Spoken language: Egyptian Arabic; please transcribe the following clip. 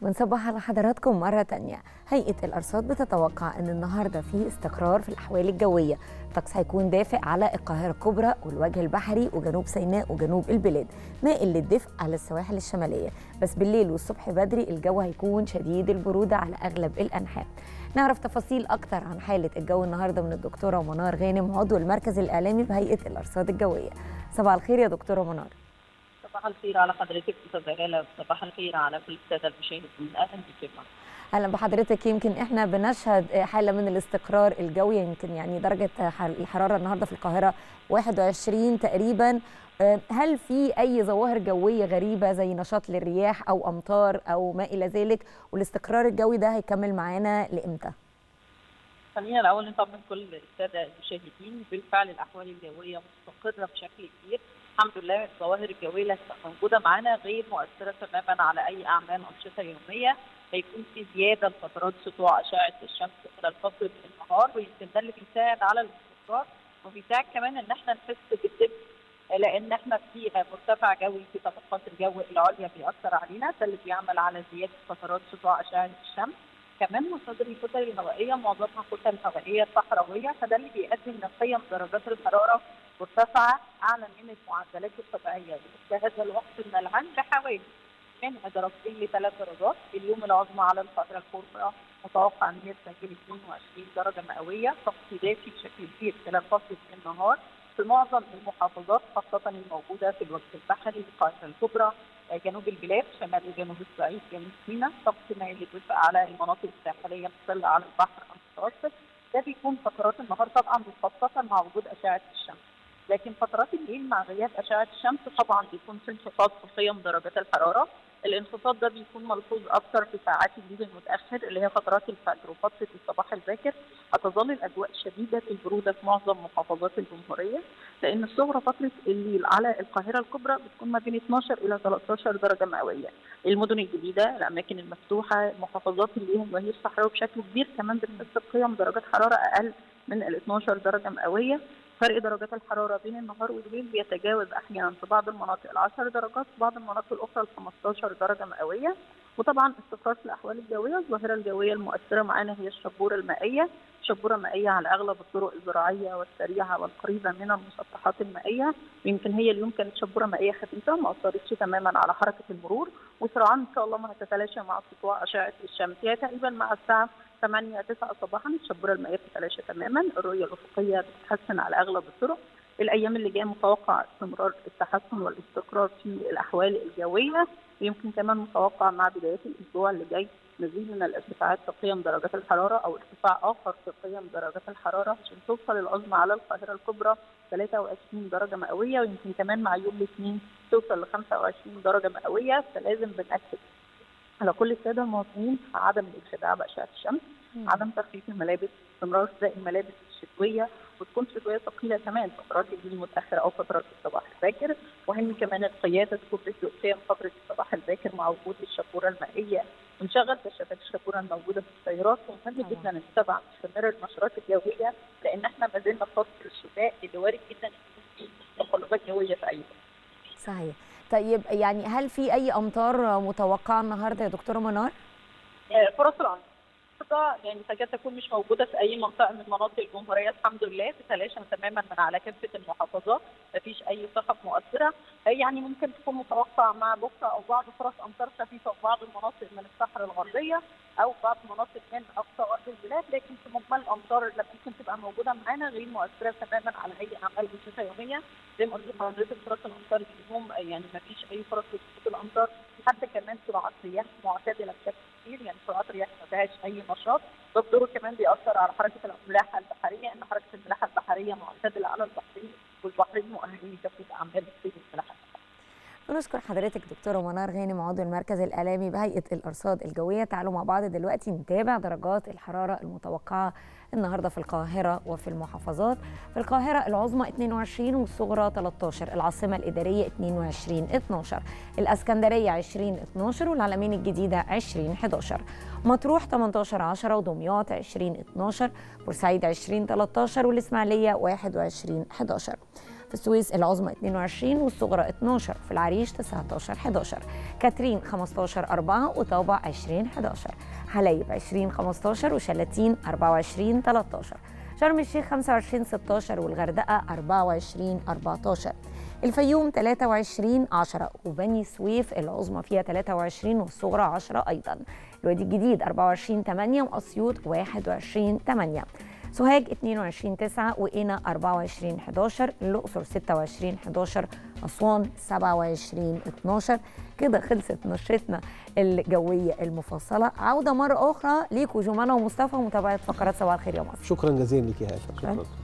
بنصبح على حضراتكم مرة تانية هيئة الأرصاد بتتوقع أن النهاردة في استقرار في الأحوال الجوية الطقس هيكون دافئ على القاهرة الكبرى والوجه البحري وجنوب سيناء وجنوب البلاد مائل للدفء على السواحل الشمالية بس بالليل والصبح بدري الجو هيكون شديد البرودة على أغلب الأنحاء نعرف تفاصيل أكتر عن حالة الجو النهاردة من الدكتورة منار غانم عضو المركز الإعلامي بهيئة الأرصاد الجوية صباح الخير يا دكتورة منار صباح الخير على حضرتك استاذه هاله صباح الخير على كل الساده المشاهدين اهلا بك اهلا بحضرتك يمكن احنا بنشهد حاله من الاستقرار الجوي يمكن يعني درجه الحراره النهارده في القاهره 21 تقريبا هل في اي ظواهر جويه غريبه زي نشاط للرياح او امطار او ما الى ذلك والاستقرار الجوي ده هيكمل معانا لامتى؟ خلينا الاول نطمن كل الساده المشاهدين بالفعل الاحوال الجويه مستقره بشكل كبير الحمد لله الظواهر الجويه اللي موجوده معانا غير مؤثره تماما على اي اعمال انشطه يوميه هيكون في زياده لفترات سطوع اشعه الشمس خلال فتره النهار ويمكن ده اللي بيساعد على الاستقرار وبيساعد كمان ان احنا نحس بالدفء لان احنا في مرتفع جوي في طبقات الجو العليا بيأثر علينا ده اللي بيعمل على زياده فترات سطوع اشعه الشمس كمان مصادر الكتل الهوائيه معظمها كتل هوائيه صحراويه فده اللي بيؤدي ان قيم درجات الحراره مرتفعه اعلى من المعدلات الطبيعيه في هذا الوقت من العام بحوالي من درجتين لثلاث درجات اليوم العظمى على القاهره الكبرى متوقع ان هي تسجل 22 درجه مئويه طقس دافي بشكل كبير خلال فتره النهار في معظم المحافظات خاصه الموجوده في الوجه البحري القاهره الكبرى جنوب البلاد شمال وجنوب الصعيد جنوب سيناء طقس مائل للدفء على المناطق الساحليه المطله على البحر المتوسط ده بيكون فترات النهار طبعا مخصصه مع وجود اشعه الشمس لكن فترات الليل مع غياب اشعه الشمس طبعا بيكون في انخفاض في قيم درجات الحراره الانخفاض ده بيكون ملحوظ اكثر في ساعات الليل المتاخر اللي هي فترات الفجر وفتره الصباح الباكر هتظل الاجواء شديده البروده في معظم محافظات الجمهوريه لان الصغرى فتره الليل على القاهره الكبرى بتكون ما بين 12 الى 13 درجه مئويه المدن الجديده الاماكن المفتوحه المحافظات اللي هي الوهي الصحراوي بشكل كبير كمان بتحس بقيم درجات حراره اقل من ال 12 درجه مئويه فرق درجات الحراره بين النهار والليل بيتجاوز احيانا في بعض المناطق ال 10 درجات في بعض المناطق الاخرى ال 15 درجه مئويه وطبعا استقرار في الاحوال الجويه الظاهره الجويه المؤثره معانا هي الشبوره المائيه شبوره مائيه على اغلب الطرق الزراعيه والسريعه والقريبه من المسطحات المائيه ويمكن هي اليوم كانت شبوره مائيه خفيفه ما اثرتش تماما على حركه المرور وسرعان ان شاء الله ما هتتلاشى مع سطوع اشعه الشمس هي تقريبا مع الساعه 8 9 صباحا الشبوره المائيه بتتلاشى تماما الرؤيه الافقيه بتتحسن على اغلب الطرق الايام اللي جايه متوقع استمرار التحسن والاستقرار في الاحوال الجويه ويمكن كمان متوقع مع بدايات الاسبوع اللي جاي مزيد من الارتفاعات في قيم درجات الحراره او ارتفاع اخر في قيم درجات الحراره عشان توصل العظمى على القاهره الكبرى 23 درجه مئويه ويمكن كمان مع يوم الاثنين توصل ل 25 درجه مئويه فلازم بنأكد على كل الساده المواطنين عدم الانخداع باشعه الشمس مم. عدم تخفيف الملابس استمرار ارتداء الملابس الشتويه وتكون شتويه ثقيله كمان فترات الليل المتاخره او فترات الصباح الباكر وهم كمان القياده تكون في فتره الصباح الباكر مع وجود الشبوره المائيه ونشغل كشافات الشبوره الموجوده في السيارات ومهم جدا نتبع نستمر النشرات الجويه لان احنا ما زلنا في فتره الشتاء اللي وارد جدا يكون في تقلبات جويه في اي وقت. صحيح. طيب يعني هل في اي امطار متوقعه النهارده يا دكتوره منار؟ فرص الامطار يعني تكاد تكون مش موجوده في اي منطقه من مناطق الجمهوريه الحمد لله تتلاشى تماما من على كافه المحافظات مفيش اي سحب مؤثره يعني ممكن تكون متوقع مع بكره او بعض فرص امطار خفيفه في بعض المناطق من الصحراء الغربيه او بعض مناطق من اقصى ارض البلاد لكن في مجمل الامطار اللي ممكن تبقى موجوده معانا غير مؤثره تماما على اي اعمال انشطه يوميه زي ما قلت لحضرتك فرص الامطار اليوم يعني مفيش اي فرص لسقوط الامطار حتى كمان سرعات رياح معتدله بشكل كتير يعني سرعات الرياح ما فيهاش اي نشاط ده بدوره كمان بيأثر على حركه الملاحه البحريه ان حركه الملاحه البحريه معتدله على البحرين والبحرين مؤهلين لتنفيذ اعمال صيد الملاحه ونشكر حضرتك دكتوره منار غانم عضو المركز الاعلامي بهيئه الارصاد الجويه تعالوا مع بعض دلوقتي نتابع درجات الحراره المتوقعه النهارده في القاهره وفي المحافظات في القاهره العظمى 22 والصغرى 13 العاصمه الاداريه 22 12 الاسكندريه 20 12 والعلمين الجديده 20 11 مطروح 18 10 ودمياط 20 12 بورسعيد 20 13 والاسماعيليه 21 11 في السويس العظمى 22 والصغرى 12 في العريش 19 11 كاترين 15 4 وطابع 20 11 حلايب 20 15 وشلاتين 24 13 شرم الشيخ 25 16 والغردقه 24 14 الفيوم 23 10 وبني سويف العظمى فيها 23 والصغرى 10 ايضا الوادي الجديد 24 8 واسيوط 21 8 سوهاج 22 9 وقنا 24 11 الاقصر 26 11 اسوان 27 12 كده خلصت نشرتنا الجويه المفصله عوده مره اخرى ليكوا جمانه ومصطفى ومتابعه فقرات صباح الخير يا مصر شكرا جزيلا لك يا هاشم شكراً. شكرا